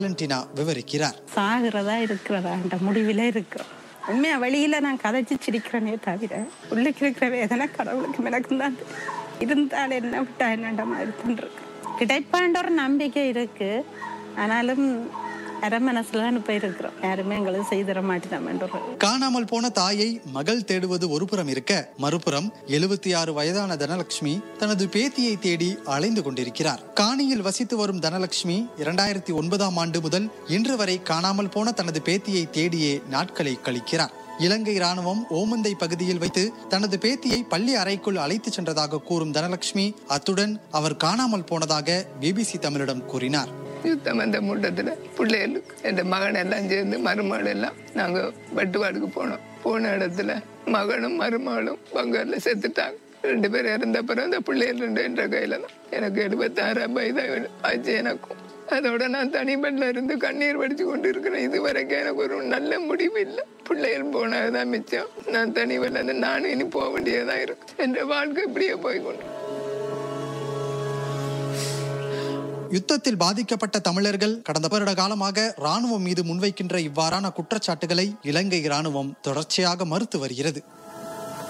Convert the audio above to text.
வேலண்டினா விவரிக்கிறார் சாகிறதா இருக்கிறதான்ற முடிவில் இருக்கிறோம் உண்மையா வழியில நான் கதைச்சு சிரிக்கிறேனே தவிர உள்ளுக்கு இருக்கிற வேதனை கடவுளுக்கு எனக்கும் தான் தெரியும். இருந்தால் என்ன விட்டா என்னன்ற மாதிரி தான் இருக்கு கிடைப்பான்ற ஒரு நம்பிக்கை இருக்கு ஆனாலும் அரை மனசுல தான் இப்ப இருக்கிறோம் யாருமே எங்களுக்கு செய்திட மாட்டேன் ஒரு காணாமல் போன தாயை மகள் தேடுவது ஒருபுறம் இருக்க மறுபுறம் எழுபத்தி ஆறு வயதான தனலட்சுமி தனது பேத்தியை தேடி அலைந்து கொண்டிருக்கிறார் காணியில் வசித்து வரும் தனலட்சுமி இரண்டாயிரத்தி ஒன்பதாம் ஆண்டு முதல் இன்று வரை காணாமல் போன தனது பேத்தியை தேடியே நாட்களை கழிக்கிறார் இலங்கை ராணுவம் ஓமந்தை பகுதியில் வைத்து தனது பேத்தியை பள்ளி அறைக்குள் அழைத்துச் சென்றதாக கூறும் தனலட்சுமி அத்துடன் அவர் காணாமல் போனதாக பிபிசி தமிழிடம் கூறினார் யுத்தம் வந்த முட்டத்தில் பிள்ளைகளுக்கு என் மகன் எல்லாம் சேர்ந்து மருமகள் எல்லாம் நாங்கள் வெட்டுவாடுக்கு போனோம் போன இடத்துல மகனும் மருமகளும் பங்காரில் செத்துட்டாங்க ரெண்டு பேரும் இறந்த பிறகு அந்த பிள்ளைகள் ரெண்டு என்ற கையில தான் எனக்கு எழுபத்தாறாம் வயதாக ஆச்சு எனக்கும் அதோட நான் தனி பெட்ல இருந்து கண்ணீர் வடிச்சு கொண்டு இருக்கிறேன் இது வரைக்கும் எனக்கு ஒரு நல்ல முடிவு இல்லை பிள்ளைகள் போனதுதான் மிச்சம் நான் தனி பெட்ல இருந்து நானும் இனி போக வேண்டியதா இருக்கு என் வாழ்க்கை இப்படியே போய் கொண்டு யுத்தத்தில் பாதிக்கப்பட்ட தமிழர்கள் கடந்த வருட காலமாக ராணுவம் மீது முன்வைக்கின்ற இவ்வாறான குற்றச்சாட்டுகளை இலங்கை ராணுவம் தொடர்ச்சியாக மறுத்து வருகிறது